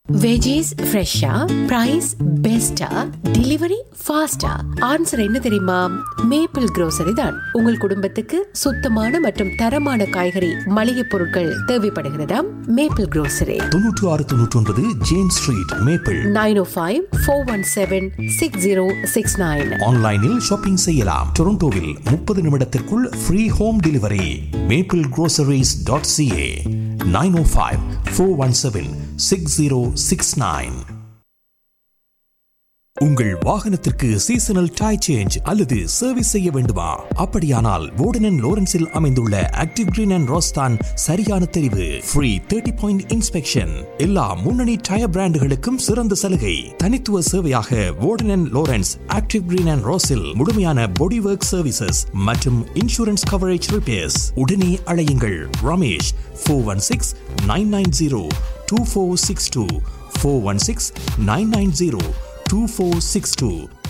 veggies ஃப்ரெஷ்ஷா price பெஸ்டா delivery ஃபாஸ்டா ஆன்சர் என்ன தெரியுமா மேப்பிள் grocery தான் உங்கள் குடும்பத்துக்கு சுத்தமான மற்றும் தரமான காய்கறி மளிகை பொருட்கள் தேவைப்படுகிறதா மேப்பிள் grocery தொன்னூற்று ஆறு தொன்னூற்றி ஒன்பது ஜேம்ஸ் ஸ்ட்ரீட் மேப்பிள் நைன் ஓ five four one seven six zero six nine ஆன்லைனில் ஷாப்பிங் செய்யலாம் டொரண்டோவில் முப்பது நிமிடத்திற்குள் free home delivery maple groceries.ca dot CA nine ஓ five four one seven six zero six nine உங்கள் வாகனத்திற்கு சீசனல் டை சேஞ்ச் அல்லது service செய்ய வேண்டுமா அப்படியானால் வோர்டன் லோரன்ஸில் அமைந்துள்ள ஆக்டிவ் கிரீன் அண்ட் ரோஸ்தான் சரியான தெரிவு ஃப்ரீ தேர்ட்டி பாயிண்ட் இன்ஸ்பெக்ஷன் எல்லா முன்னணி டயர் பிராண்டுகளுக்கும் சிறந்த சலுகை தனித்துவ சேவையாக Worden Lawrence active green and ரோஸில் முழுமையான பாடி ஒர்க் சர்வீசஸ் மற்றும் இன்சூரன்ஸ் கவரேஜ் ரிப்பேர்ஸ் உடனே அழையுங்கள் Ramesh four one six nine nine zero two four six two four one six nine nine zero two four six two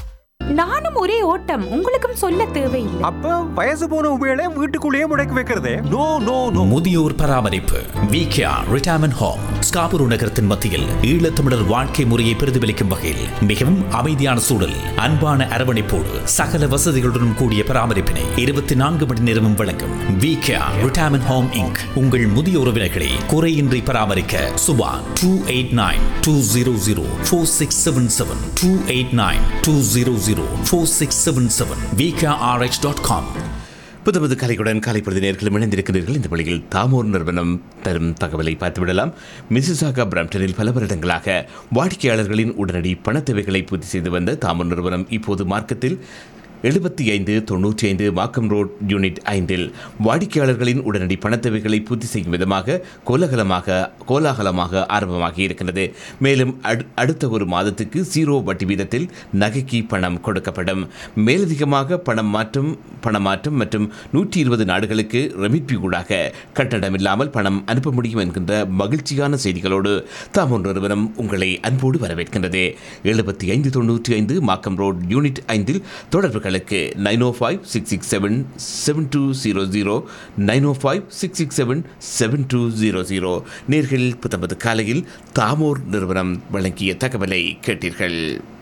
நானும் ஒரே ஓட்டம் உங்களுக்கும் சொல்ல தேவையில்லை அப்ப வயசு போன உபயோக வீட்டுக்குள்ளேயே முடக்கி வைக்கிறதே நோ நோ நோ முதியோர் பராமரிப்பு விகேஆ ரிட்டையர்மெண்ட் ஹோம் ஸ்காபுரு நகரத்தின் மத்தியில் ஈழத்தமிழர் வாழ்க்கை முறையை பிரதிபலிக்கும் வகையில் மிகவும் அமைதியான சூழல் அன்பான அரவணைப்போடு சகல வசதிகளுடன் கூடிய பராமரிப்பினை இருபத்தி நான்கு மணி நேரமும் வழங்கும் விகேஆ ரிட்டையர்மெண்ட் ஹோம் இங்க் உங்கள் முதிய உறவினர்களை குறையின்றி பராமரிக்க Subha two eight nine two zero zero four six seven seven two eight nine two zero zero four six seven seven VKRH dot com புதுமது கலைகளுடன் கலைப்பொழுது நேர்களும் இணைந்திருக்கிறீர்கள் இந்த வழியில் தாமோர் நிறுவனம் தரும் தகவலை பார்த்துவிடலாம் மிசிசாகா பிரம்டனில் பல வருடங்களாக வாடிக்கையாளர்களின் உடனடி பணத் தேவைகளை பூர்த்தி செய்து வந்த தாமோர் நிறுவனம் இப்போது மார்க்கத்தில் எழுபத்தி ஐந்து தொண்ணூற்றி ஐந்து மாக்கம் ரோட் யூனிட் ஐந்தில் வாடிக்கையாளர்களின் உடனடி பணத் தேவைகளை பூர்த்தி செய்யும் விதமாக கோலாகலமாக கோலாகலமாக ஆரம்பமாகி இருக்கின்றது மேலும் அடு- அடுத்த ஒரு மாதத்துக்கு ஜீரோ வட்டி வீதத்தில் நகைக்கு பணம் கொடுக்கப்படும் மேலதிகமாக பணம் மாற்றம் பணமாற்றம் மற்றும் நூற்றி இருபது நாடுகளுக்கு ரெமிட்பி ஊடாக கட்டணம் இல்லாமல் பணம் அனுப்ப முடியும் என்கின்ற மகிழ்ச்சியான செய்திகளோடு தாமோன் நிறுவனம் உங்களை அன்போடு வரவேற்கின்றது எழுபத்தி ஐந்து தொண்ணூற்றி ஐந்து மாக்கம் ரோட் யூனிட் ஐந்தில் தொடர்புகளுக்கு நைன் ஓ five six six seven seven two zero zero nine ஓ five six six seven seven two zero zero நேர்கள் புத்தம்பது காலையில் தாமோர் நிறுவனம் வழங்கிய தகவலை கேட்டீர்கள்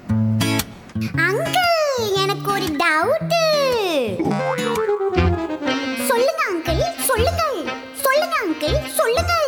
அங்கிள் எனக்கு ஒரு டவுட் சொல்லுங்க அங்கிள் சொல்லுங்கள் சொல்லுங்க அங்கிள் சொல்லுங்கள்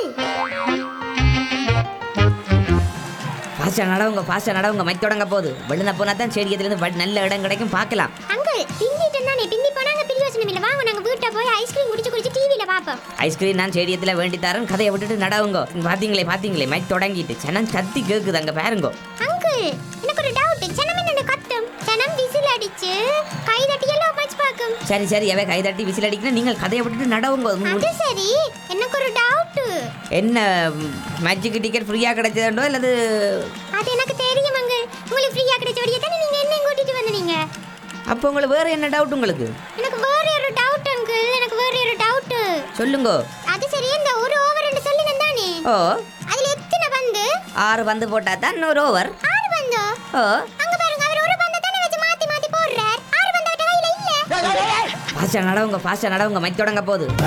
ஃபாஸ்ட்டாக நடவுங்க ஃபாஸ்ட்டாக நடவுங்க மைக் தொடங்க போகுது வெளில போனால் தான் ஸ்டேடியத்துலேருந்து பட் நல்ல இடம் கிடைக்கும் பார்க்கலாம் அங்கிள் பிந்திட்டு தானே பிந்தி போனாங்க பிரியோசனம் இல்லை வாங்க நாங்க வீட்டை போய் ஐஸ்கிரீம் குடிச்சு குடிச்சு டிவியில பாப்போம் ஐஸ்கிரீம் நான் ஸ்டேடியத்தில் வேண்டி தரேன் கதையை விட்டுட்டு நடவுங்க பார்த்தீங்களே பார்த்தீங்களே மைக் தொடங்கிட்டு சனம் கத்தி கேட்குது அங்கே பாருங்க அங்கிள் எனக்கு ஒரு டவுட் சனம் என்ன கத்தும் சனம் விசில் அடிச்சு கை தட்டி எல்லாம் வச்சு பார்க்கும் சரி சரி அவை கை தட்டி விசில் அடிக்கணும் நீங்கள் கதையை விட்டுட்டு நடவுங்க அது சரி எனக்கு ஒரு டவுட் என்ன மேஜிக் டிக்கெட் ஃப்ரீயாக கிடைச்சதுண்டோ அல்லது அது எனக்கு தெரியும் அங்கிள் உங்களுக்கு ஃப்ரீயா கிடைச்ச வழியை தானே நீங்க என்ன கூட்டிட்டு வந்தீங்க அப்போ உங்களுக்கு வேறு என்ன டவுட் உங்களுக்கு எனக்கு வேற ஒரு டவுட் அங்கிள் எனக்கு வேற ஒரு டவுட் சொல்லுங்க அது சரி இந்த ஒரு ஓவர் ரெண்டு சொல்லுங்க தானே ஓ அதுல எத்தனை பந்து ஆறு பந்து போட்டால் தான் இன்னொரு ஓவர் ஆறு பந்தோ ஓ அங்க பாருங்க அவர் ஒரு பந்தை தானே வச்சு மாத்தி மாத்தி போடுறார் ஆறு பந்து அவர்ட்ட கையில இல்ல ஃபாஸ்ட்டாக நடவுங்க ஃபாஸ்ட்டாக நடவுங்க மைக் தொடங்க போகுது